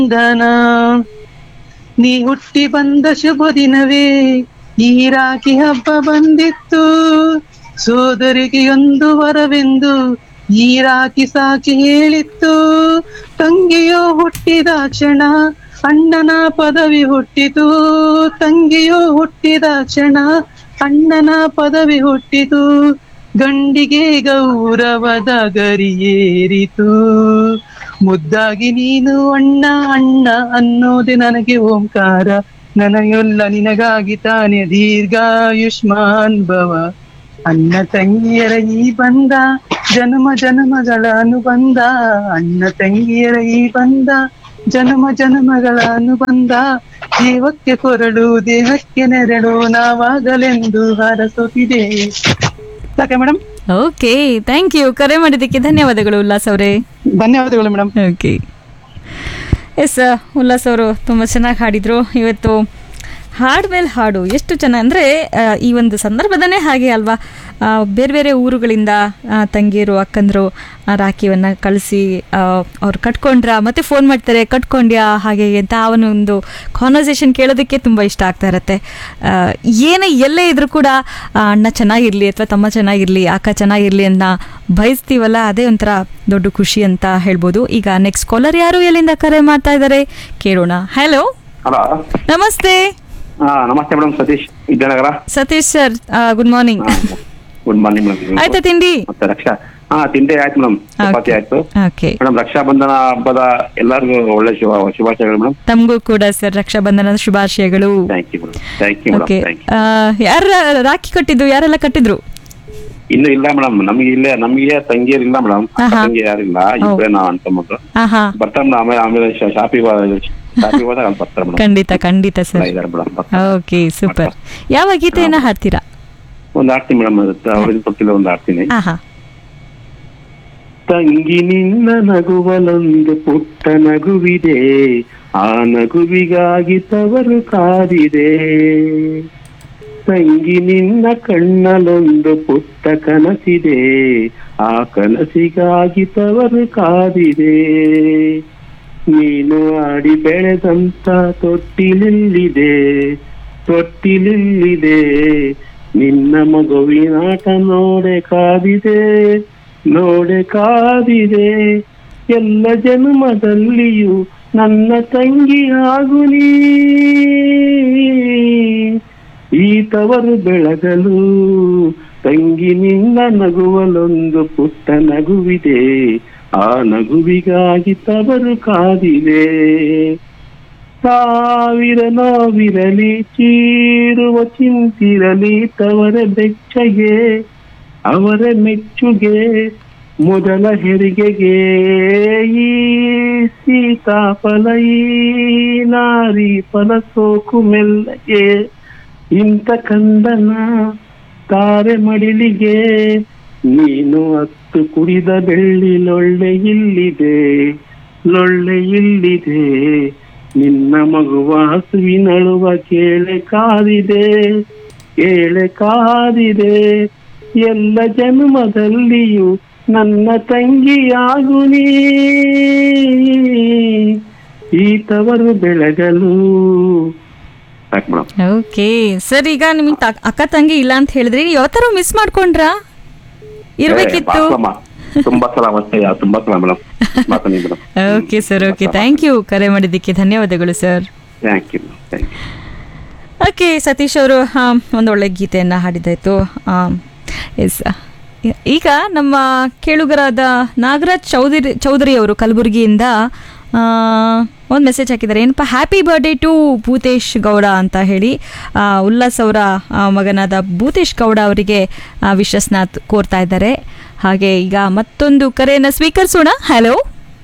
ವಂದನ ನೀ ಹುಟ್ಟಿ ಬಂದ ಶುಭ ದಿನವೇ ಈ ರಾಖಿ ಹಬ್ಬ ಬಂದಿತ್ತು ಸೋದರಿಗೆ ಒಂದು ವರವೆಂದು ಈ ರಾಖಿ ಸಾಕ್ಷಿ ಹೇಳಿತ್ತು ತಂಗಿಯೋ ಹುಟ್ಟಿದ ಕ್ಷಣ ಅಣ್ಣನ ಪದವಿ ಹುಟ್ಟಿತು ತಂಗಿಯೋ ಹುಟ್ಟಿದ ಕ್ಷಣ ಅಣ್ಣನ ಪದವಿ ಹುಟ್ಟಿತು ಗಂಡಿಗೆ ಗೌರವದ ಗರಿಯೇರಿತು ಮುದ್ದಾಗಿ ನೀನು ಅಣ್ಣ ಅಣ್ಣ ಅನ್ನೋದೆ ನನಗೆ ಓಂಕಾರ ನನಗೆಲ್ಲ ನಿನಗಾಗಿ ತಾನೆ ದೀರ್ಘಾಯುಷ್ಮಾನ್ ಭವ ಅಣ್ಣ ತಂಗಿಯರ ಈ ಬಂದ ಜನ್ಮ ಜನ್ಮಗಳ ಅನುಬಂಧ ಅಣ್ಣ ತಂಗಿಯರ ಈ ಬಂದ ಜನ್ಮ ಜನ್ಮಗಳ ಅನುಬಂಧ ಜೀವಕ್ಕೆ ಕೊರಳು ದೇಹಕ್ಕೆ ನೆರಳು ನಾವಾಗಲೆಂದು ಹರಸುತ್ತಿದೆ ಸಾಕೆ ಮೇಡಮ್ ಓಕೆ ಥ್ಯಾಂಕ್ ಯು ಕರೆ ಮಾಡಿದ್ದಕ್ಕೆ ಧನ್ಯವಾದಗಳು ಉಲ್ಲಾಸ್ ಅವರೇ ಧನ್ಯವಾದಗಳು ಮೇಡಮ್ ಓಕೆ ಎಸ್ ಉಲ್ಲಾಸ್ ಅವರು ತುಂಬ ಚೆನ್ನಾಗಿ ಹಾಡಿದರು ಇವತ್ತು ಹಾಡು ಮೇಲೆ ಹಾಡು ಎಷ್ಟು ಚೆನ್ನಾಗಿ ಅಂದರೆ ಈ ಒಂದು ಸಂದರ್ಭದನೇ ಹಾಗೆ ಅಲ್ವಾ ಆ, ಬೇರೆ ಬೇರೆ ಊರುಗಳಿಂದ ಆ, ತಂಗಿಯರು ಅಕ್ಕಂದರು ರಾಖಿಯನ್ನು ಕಳಿಸಿ ಅವ್ರು ಕಟ್ಕೊಂಡ್ರ ಮತ್ತೆ ಫೋನ್ ಮಾಡ್ತಾರೆ ಕಟ್ಕೊಂಡ್ಯಾ ಹಾಗೆ ಹೀಗೆ ಅಂತ ಅವನ ಒಂದು ಕಾನ್ವರ್ಸೇಷನ್ ಕೇಳೋದಕ್ಕೆ ತುಂಬ ಇಷ್ಟ ಆಗ್ತಾ ಇರುತ್ತೆ ಆ, ಏನೇ ಎಲ್ಲೇ ಇದ್ರೂ ಕೂಡ ಆ, ಅಣ್ಣ ಚೆನ್ನಾಗಿರಲಿ ಅಥವಾ ತಮ್ಮ ಚೆನ್ನಾಗಿರಲಿ ಅಕ್ಕ ಚೆನ್ನಾಗಿರಲಿ ಅಂತ ಬಯಸ್ತೀವಲ್ಲ ಅದೇ ಒಂಥರ ದೊಡ್ಡ ಖುಷಿ ಅಂತ ಹೇಳ್ಬೋದು ಈಗ ನೆಕ್ಸ್ಟ್ ಕಾಲರ್ ಯಾರು ಎಲ್ಲಿಂದ ಕರೆ ಮಾಡ್ತಾ ಇದ್ದಾರೆ ಕೇಳೋಣ ಹಲೋ ಹಲೋ ನಮಸ್ತೆ ಹಾ ನಮಸ್ತೆ madam Satish Vidyanagar Satish sir good morning good morning madam ಆಯ್ತಾ ತಿಂಡಿ ಮತ್ತೆ ರಕ್ಷಾ ಹಾ ತಿಂಡಿ ಆಯ್ತು ಮೇಡಮ್ ಚಪಾತಿ ಆಯ್ತು ಓಕೆ ಮೇಡಮ್ ರಕ್ಷಾ ಬಂಧನ ಹಬ್ಬದ ಎಲ್ಲರಿಗೂ ಒಳ್ಳೆ ಶುಭ ಶುಭಾಶಯಗಳು ಮೇಡಮ್ ತಮಗೂ ಕೂಡ ಸರ್ ರಕ್ಷಾಬಂಧನದ ಶುಭಾಶಯಗಳು thank you madam thank you okay madam thank you ಯಾರ ರಾಖಿ ಕಟ್ಟಿದ್ದು ಯಾರೆಲ್ಲ ಕಟ್ಟಿದ್ರು ಇನ್ನು ಇಲ್ಲ ಮೇಡಮ್ ನಮ್ಗೆ ಇಲ್ಲೇ ನಮಗೆ ತಂಗಿಯರ್ ಇಲ್ಲ ಮೇಡಮ್ ಆಹಾ. ತಂಗಿ ಯಾರಿಲ್ಲ ಇಬ್ಬರೇ ನಾವು ಅಂತಮ್ಮದು ಹಾ ಹಾ ಬರ್ತಾರೆ ಮೇಡಮ್ ಆಮೇಲೆ ಆಮೇಲೆ ಶಾಪಿಗೆ ಶಾಪಿಗೆ ಹೋದಾಗ ಅಲ್ಲಿ ಬರ್ತಾರೆ ಮೇಡಮ್ ಖಂಡಿತ ಖಂಡಿತ ಸರ್ ಇದಾರೆ ಮೇಡಮ್ ಓಕೆ ಸೂಪರ್ ಯಾವ ಗೀತೆಯನ್ನ ಹಾಡ್ತೀರಾ ಒಂದು ಆಡ್ತೀನಿ ಮೇಡಮ್ ಅವ್ರಿಗೆ ಗೊತ್ತಿಲ್ಲ ಒಂದು ಆಡ್ತೀನಿ ಹಾ ಹಾ ತಂಗಿ ನಿನ್ನ ನಗುವಲೊಂದು ಪುಟ್ಟ ನಗುವಿದೆ ಆ ನಗುವಿಗಾಗಿ ತವರು ಕಾದಿದೆ ತಂಗಿ ನಿನ್ನ ಕಣ್ಣಲೊಂದು ಪುಟ್ಟ ಕನಸಿದೆ ಆ ಕನಸಿಗಾಗಿ ತವರು ಕಾದಿದೆ ನೀನು ಆಡಿ ಬೆಳೆದಂತ ತೊಟ್ಟಿಲಿಲ್ಲಿದೆ ತೊಟ್ಟಿಲಿಲ್ಲಿದೆ ನಿನ್ನ ಮಗುವಿನಾಟ ನೋಡೆ ಕಾದಿದೆ ನೋಡೆ ಕಾದಿದೆ ಎಲ್ಲ ಜನ್ಮದಲ್ಲಿಯೂ ನನ್ನ ತಂಗಿ ಆಗು ನೀ ಈ ತವರು ಬೆಳಗಲು ತಂಗಿ ನಿನ್ನ ನಗುವಲೊಂದು ಪುಟ್ಟ ನಗುವಿದೆ ಆ ನಗುವಿಗಾಗಿ ತವರು ಕಾದಿದೆ ಸಾವಿರ ನೋವಿರಲಿ ಚೀರುವ ಚಿಂತಿರಲಿ ತವರ ಬೆಚ್ಚಗೆ ಅವರ ಮೆಚ್ಚುಗೆ ಮೊದಲ ಹೆರಿಗೆಗೆ ಈ ಸೀತಾಫಲ ಈ ನಾರಿ ಫಲ ಸೋಕು ಮೆಲ್ಲಗೆ ಇಂಥ ಕಂದನ ತಾರೆ ಮಡಿಲಿಗೆ ನೀನು ಹತ್ತು ಕುಡಿದ ಬೆಳ್ಳಿ ಲೊಳ್ಳೆ ಇಲ್ಲಿದೆ ಲೊಳ್ಳೆ ಇಲ್ಲಿದೆ ನಿನ್ನ ಮಗುವ ಹಸುವಿನಳುವ ಕೇಳೆ ಕಾದಿದೆ ಕೇಳೆ ಕಾದಿದೆ ಎಲ್ಲ ಜನ್ಮದಲ್ಲಿಯೂ ನನ್ನ ತಂಗಿಯಾಗು ನೀ ಈ ತವರು ಬೆಳಗಲು ಸಾಕು ಮೇಡಮ್ ಓಕೆ ಸರ್ ಈಗ ನಿಮಗೆ ಅಕ್ಕ ತಂಗಿ ಇಲ್ಲ ಅಂತ ಹೇಳಿದ್ರಿ ಯಾವತ್ತಾರು ಮಿಸ್ ಮಾಡ್ಕೊಂಡ್ರಾ ಇರ್ಬೇಕಿತ್ತು ತುಂಬಾ ಸಲ ಮತ್ತೆ ತುಂಬಾ ಸಲ ಮೇಡಮ್ ಮಾತಾಡಿ madam okay sir okay thank you ಕರೆ ಮಾಡಿದ್ದಕ್ಕೆ ಧನ್ಯವಾದಗಳು sir thank you thank you okay Satish ಅವರು ಒಂದೊಳ್ಳೆ ಗೀತೆಯನ್ನು ಹಾಡಿದ್ದಾಯಿತು ಎಸ್ ಈಗ ನಮ್ಮ ಕೇಳುಗರಾದ ನಾಗರಾಜ್ ಚೌಧರಿ ಚೌಧರಿ ಅವರು ಕಲಬುರಗಿಯಿಂದ ಒಂದು ಮೆಸೇಜ್ ಹಾಕಿದ್ದಾರೆ ಏನಪ್ಪ happy birthday to Bhutesh Gowda ಅಂತ ಹೇಳಿ ಆ, ಉಲ್ಲಾಸ್ ಅವರ ಆ, ಮಗನಾದ ಭೂತೇಶ್ ಗೌಡ ಅವರಿಗೆ ವಿಶಸ್ನ ಕೋರ್ತಾ ಇದ್ದಾರೆ ಹಾಗೆ ಈಗ ಮತ್ತೊಂದು ಕರೆಯನ್ನು ಸ್ವೀಕರಿಸೋಣ ಹಲೋ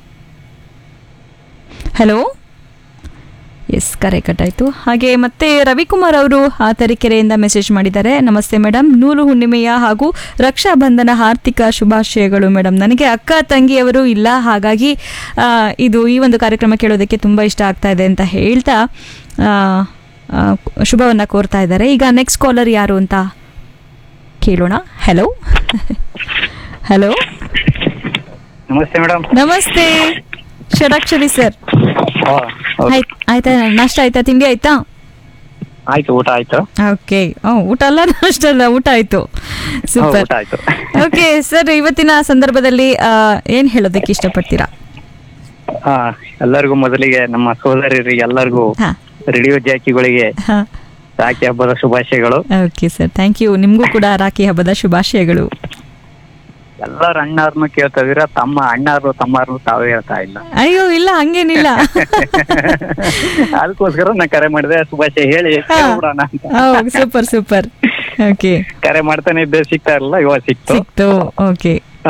ಹಲೋ ಎಸ್ ಕರೆ ಕಟ್ಟಾಯಿತು ಹಾಗೆ ಮತ್ತೆ ರವಿಕುಮಾರ್ ಅವರು ಆ ತರೀಕೆರೆಯಿಂದ ಮೆಸೇಜ್ ಮಾಡಿದ್ದಾರೆ ನಮಸ್ತೆ ಮೇಡಮ್ ನೂಲು ಹುಣ್ಣಿಮೆಯ ಹಾಗೂ ರಕ್ಷಾಬಂಧನ ಆರ್ಥಿಕ ಶುಭಾಶಯಗಳು ಮೇಡಮ್ ನನಗೆ ಅಕ್ಕ ತಂಗಿಯವರು ಇಲ್ಲ ಹಾಗಾಗಿ ಆ, ಇದು ಈ ಒಂದು ಕಾರ್ಯಕ್ರಮ ಕೇಳೋದಕ್ಕೆ ತುಂಬ ಇಷ್ಟ ಆಗ್ತಾ ಇದೆ ಅಂತ ಹೇಳ್ತಾ ಆ, ಆ, ಶುಭವನ್ನ ಕೋರ್ತಾ ಇದ್ದಾರೆ ಈಗ ನೆಕ್ಸ್ಟ್ ಕಾಲರ್ ಯಾರು ಅಂತ ಕೇಳೋಣ ಹಲೋ ಹಲೋ ನಮಸ್ತೆ ಮೇಡಮ್ ನಮಸ್ತೆ ಷಡಾಕ್ಷರಿ ಸರ್ ಹಾ, ಹೌದು. ಆಯ್ತು ಆಯ್ತಾ ನಾಷ್ಟ ಆಯ್ತಾ ತಿಂಡಿ ಆಯ್ತಾ ಆಯ್ತು ಊಟ ಆಯ್ತು ಓಕೆ ಊಟ ಅಲ್ಲ ನಾಷ್ಟ ಅಲ್ಲ ಊಟ ಆಯ್ತು ಹಾ, ಸೂಪರ್ ಊಟ ಆಯ್ತು ಓಕೆ ಸರ್ ಇವತ್ತಿನ ಸಂದರ್ಭದಲ್ಲಿ ಆ, ಏನ್ ಹೇಳೋದಕ್ಕೆ ಇಷ್ಟಪಡ್ತೀರಾ ಹಾ ಎಲ್ಲರಿಗೂ ಮೊದಲಿಗೆ ನಮ್ಮ ಸೋದರರಿಗೆ ಎಲ್ಲರಿಗೂ ಹಾ ರೇಡಿಯೋ ಜಾಕಿಗಳಿಗೆ ಹಾ ರಾಖಿ ಹಬ್ಬದ ಶುಭಾಶಯಗಳು ಓಕೆ ಸರ್ ಥ್ಯಾಂಕ್ ಯು ನಿಮಗೂ ಕೂಡ ರಾಖಿ ಹಬ್ಬದ ಶುಭಾಶಯಗಳು ಎಲ್ಲರ ಅಣ್ಣಾರ್ನು ಕೇಳ್ತಾ ಇದೀರ ತಮ್ಮ ಅಣ್ಣಾರು ತಮ್ಮಾರು ತಾವೇ ಹೇಳ್ತಾ ಇಲ್ಲ ಅಯ್ಯೋ ಇಲ್ಲ ಹಂಗೇನಿಲ್ಲ ಅದಕ್ಕೋಸ್ಕರ ನಾ ಕರೆ ಮಾಡಿದೆ ಶುಭಾಶಯ ಹೇಳಿ ಕೇಳ್ಬಿಡೋಣ ಅಂತ ಸೂಪರ್ ಸೂಪರ್ ಓಕೆ ಕರೆ ಮಾಡ್ತಾನೆ ಇದ್ದೆ ಸಿಗ್ತಾ ಇರಲಿಲ್ಲ ಇವಾಗ ಸಿಕ್ತು ಸಿಕ್ತು ಓಕೆ ಹಾ.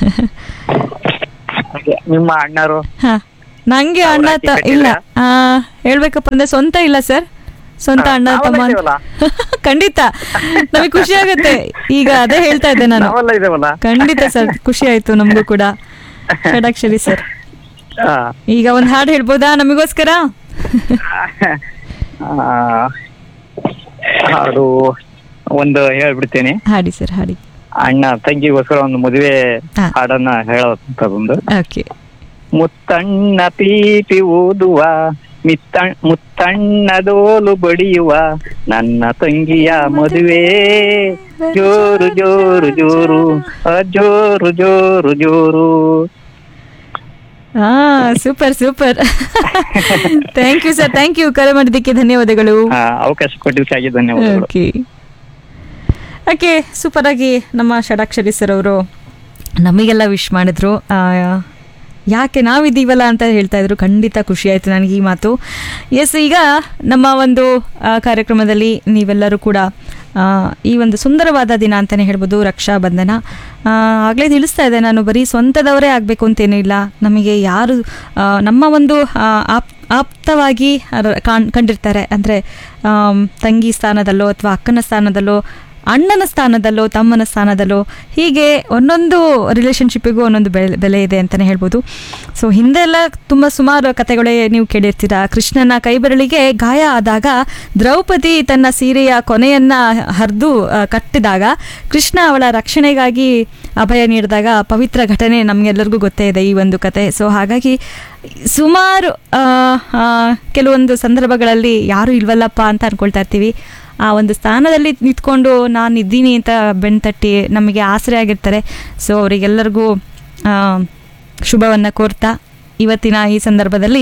ಹಾಗೆ ನಿಮ್ಮ ಅಣ್ಣಾರು ಹಾ ನಂಗೆ ಅವ್ರು ಅಣ್ಣ ರಾಖಿ ತ ಕಟ್ಟಿದ್ರಾ? ಇಲ್ಲ ಆ, ಹೇಳ್ಬೇಕಪ್ಪ ಅಂದ್ರೆ ಸ್ವಂತ ಇಲ್ಲ ಸರ್ ಸ್ವಂತ ಹಾ, ಅಣ್ಣ ನಾವೆಲ್ಲ ತಮ್ಮ ಅಂತ- ಇದೀವಲ್ಲ? ಖಂಡಿತ ನಮಗೆ ಖುಷಿ ಆಗುತ್ತೆ ಈಗ ಅದೇ ಹೇಳ್ತಾ ಇದ್ದೆ ನಾನು ನಾವೆಲ್ಲ ಇದೇವಲ್ಲ ಖಂಡಿತ ಸರ್ ಖುಷಿ ಆಯ್ತು ನಮಗೂ ಕೂಡ ಷಡಾಕ್ಷರಿ ಸರ್ ಹಾ. ಈಗ ಒಂದ್ ಹಾಡು ಹೇಳ್ಬೋದಾ ನಮಗೋಸ್ಕರ ಆ, ಹಾಡು ಒಂದು ಹೇಳ್ಬಿಡ್ತೀನಿ ಹಾಡಿ ಸರ್ ಹಾಡಿ ಅಣ್ಣ ತಂಗಿಗೋಸ್ಕರ ಒಂದು ಮದುವೆ ಹಾ. ಹಾಡನ್ನ ಹೇಳೋಂಥದ್ದೊಂದು ಓಕೆ ಮುತ್ತಣ್ಣ ಪೀಪಿ ಊದುವ ಮಿತ್ತ ಮುತ್ತಣ್ಣದೋಲು ಬಡಿಯುವ ನನ್ನ ತಂಗಿಯ ಮದುವೆ ಜೋರು ಜೋರು ಜೋರು ಆ, ಜೋರು ಜೋರು ಜೋರು ಹಾ super super thank you sir thank you ಕರೆ ಮಾಡಿದ್ದಕ್ಕೆ ಧನ್ಯವಾದಗಳು ಆ, ಅವಕಾಶ ಕೊಟ್ಟಿದ್ದಕ್ಕಾಗಿ ಧನ್ಯವಾದಗಳು ಓಕೆ ಓಕೆ ಸೂಪರ್ ಆಗಿ ನಮ್ಮ ಷಡಾಕ್ಷರಿ ಸರ್ ಅವರು ನಮಗೆಲ್ಲ ವಿಶ್ ಮಾಡಿದ್ರು ಆ, ಯಾಕೆ ನಾವಿದ್ದೀವಲ್ಲ ಅಂತ ಹೇಳ್ತಾ ಇದ್ರು ಖಂಡಿತ ಖುಷಿ ಆಯಿತು ನನಗೆ ಈ ಮಾತು ಎಸ್ ಈಗ ನಮ್ಮ ಒಂದು ಆ, ಕಾರ್ಯಕ್ರಮದಲ್ಲಿ ನೀವೆಲ್ಲರೂ ಕೂಡ ಆ, ಈ ಒಂದು ಸುಂದರವಾದ ದಿನ ಅಂತಲೇ ಹೇಳ್ಬೋದು ರಕ್ಷಾಬಂಧನ ಆಗಲೇ ತಿಳಿಸ್ತಾ ಇದೆ ನಾನು ಬರೀ ಸ್ವಂತದವರೇ ಆಗಬೇಕು ಅಂತೇನೂ ಇಲ್ಲ ನಮಗೆ ಯಾರು ಆ, ನಮ್ಮ ಒಂದು ಆ, ಆಪ್ ಆಪ್ತವಾಗಿ ರ- ಕಾಣ್ ಕಂಡಿರ್ತಾರೆ ಅಂದರೆ ತಂಗಿ ಸ್ಥಾನದಲ್ಲೋ ಅಥವಾ ಅಕ್ಕನ ಸ್ಥಾನದಲ್ಲೋ ಅಣ್ಣನ ಸ್ಥಾನದಲ್ಲೋ ತಮ್ಮನ ಸ್ಥಾನದಲ್ಲೋ ಹೀಗೆ ಒಂದೊಂದು ರಿಲೇಷನ್ಶಿಪ್ಪಿಗೂ ಒಂದೊಂದು ಬೆಲೆ ಬೆಲೆ ಇದೆ ಅಂತಲೇ ಹೇಳ್ಬೋದು ಸೊ ಹಿಂದೆ ಎಲ್ಲ ತುಂಬ ಸುಮಾರು ಕತೆಗಳೇ ನೀವು ಕೇಳಿರ್ತೀರ ಕೃಷ್ಣನ ಕೈಬೆರಳಿಗೆ ಗಾಯ ಆದಾಗ ದ್ರೌಪದಿ ತನ್ನ ಸೀರೆಯ ಕೊನೆಯನ್ನ ಹರಿದು ಕಟ್ಟಿದಾಗ ಕೃಷ್ಣ ಅವಳ ರಕ್ಷಣೆಗಾಗಿ ಅಭಯ ನೀಡಿದಾಗ ಪವಿತ್ರ ಘಟನೆ ನಮಗೆಲ್ಲರಿಗೂ ಗೊತ್ತೇ ಇದೆ ಈ ಒಂದು ಕತೆ ಸೊ ಹಾಗಾಗಿ ಸುಮಾರು ಆ, ಆ, ಕೆಲವೊಂದು ಸಂದರ್ಭಗಳಲ್ಲಿ ಯಾರೂ ಇಲ್ವಲ್ಲಪ್ಪ ಅಂತ ಅನ್ಕೊಳ್ತಾ ಇರ್ತೀವಿ ಆ ಒಂದು ಸ್ಥಾನದಲ್ಲಿ ನಿಂತ್ಕೊಂಡು ನಾನು ಇದ್ದೀನಿ ಅಂತ ಬೆಣ್ತಟ್ಟಿ ನಮಗೆ ಆಸರೆ ಆಗಿರ್ತಾರೆ ಸೊ ಅವರಿಗೆಲ್ಲರಿಗೂ ಶುಭವನ್ನು ಕೋರ್ತಾ ಇವತ್ತಿನ ಈ ಸಂದರ್ಭದಲ್ಲಿ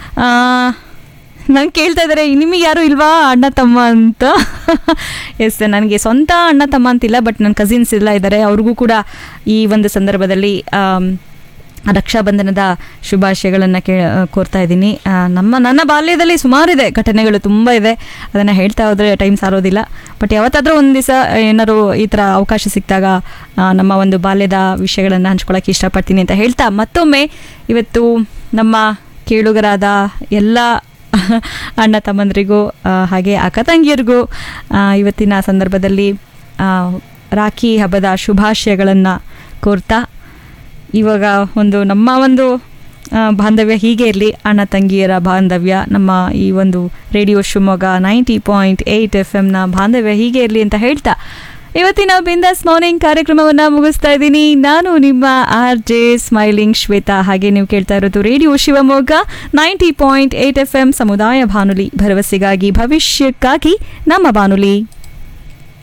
ನಂಗೆ ಕೇಳ್ತಾ ಇದ್ದಾರೆ ನಿಮಗೆ ಯಾರು ಇಲ್ವಾ ಅಣ್ಣ ತಮ್ಮ ಅಂತ ಎಸ್ ನನಗೆ ಸ್ವಂತ ಅಣ್ಣ ತಮ್ಮ ಅಂತಿಲ್ಲ ಬಟ್ ನನ್ನ ಕಸಿನ್ಸ್ ಎಲ್ಲ ಇದ್ದಾರೆ ಅವ್ರಿಗೂ ಕೂಡ ಈ ಒಂದು ಸಂದರ್ಭದಲ್ಲಿ ಆಮ್, ರಕ್ಷಾಬಂಧನದ ಶುಭಾಶಯಗಳನ್ನು ಕೇ ಕೋರ್ತಾ ಇದ್ದೀನಿ ಆ, ನಮ್ಮ ನನ್ನ ಬಾಲ್ಯದಲ್ಲಿ ಸುಮಾರಿದೆ ಘಟನೆಗಳು ತುಂಬ ಇದೆ ಅದನ್ನು ಹೇಳ್ತಾ ಹೋದರೆ ಟೈಮ್ ಸಾರೋದಿಲ್ಲ ಬಟ್ ಯಾವತ್ತಾದರೂ ಒಂದು ದಿವಸ ಏನಾದ್ರು ಈ ಥರ ಅವಕಾಶ ಸಿಕ್ಕಿದಾಗ ಆ, ನಮ್ಮ ಒಂದು ಬಾಲ್ಯದ ವಿಷಯಗಳನ್ನು ಹಂಚ್ಕೊಳ್ಳೋಕ್ಕೆ ಇಷ್ಟಪಡ್ತೀನಿ ಅಂತ ಹೇಳ್ತಾ ಮತ್ತೊಮ್ಮೆ ಇವತ್ತು ನಮ್ಮ ಕೇಳುಗರಾದ ಎಲ್ಲ ಅಣ್ಣ ತಮ್ಮಂದರಿಗೂ ಆ, ಹಾಗೆ ಅಕ್ಕ ತಂಗಿಯರಿಗೂ ಆ, ಇವತ್ತಿನ ಸಂದರ್ಭದಲ್ಲಿ ಆ, ರಾಖಿ ಹಬ್ಬದ ಶುಭಾಶಯಗಳನ್ನು ಕೋರ್ತಾ ಇವಾಗ ಒಂದು ನಮ್ಮ ಒಂದು ಆ, ಬಾಂಧವ್ಯ ಹೀಗೆ ಇರಲಿ ಅಣ್ಣ ತಂಗಿಯರ ಬಾಂಧವ್ಯ ನಮ್ಮ ಈ ಒಂದು radio Shivamogga ninety point eight F ಎಮ್ನ ಬಾಂಧವ್ಯ ಹೀಗೆ ಇರಲಿ ಅಂತ ಹೇಳ್ತಾ ಇವತ್ತಿನ ಬಿಂದಾಸ್ ಮಾರ್ನಿಂಗ್ ಕಾರ್ಯಕ್ರಮವನ್ನು ಮುಗಿಸ್ತಾ ಇದ್ದೀನಿ ನಾನು ನಿಮ್ಮ ಆರ್ ಜೆ ಸ್ಮೈಲಿಂಗ್ ಶ್ವೇತಾ ಹಾಗೆ ನೀವು ಕೇಳ್ತಾ ಇರೋದು radio Shivamogga ninety point eight F M ಸಮುದಾಯ ಬಾನುಲಿ ಭರವಸೆಗಾಗಿ ಭವಿಷ್ಯಕ್ಕಾಗಿ ನಮ್ಮ ಬಾನುಲಿ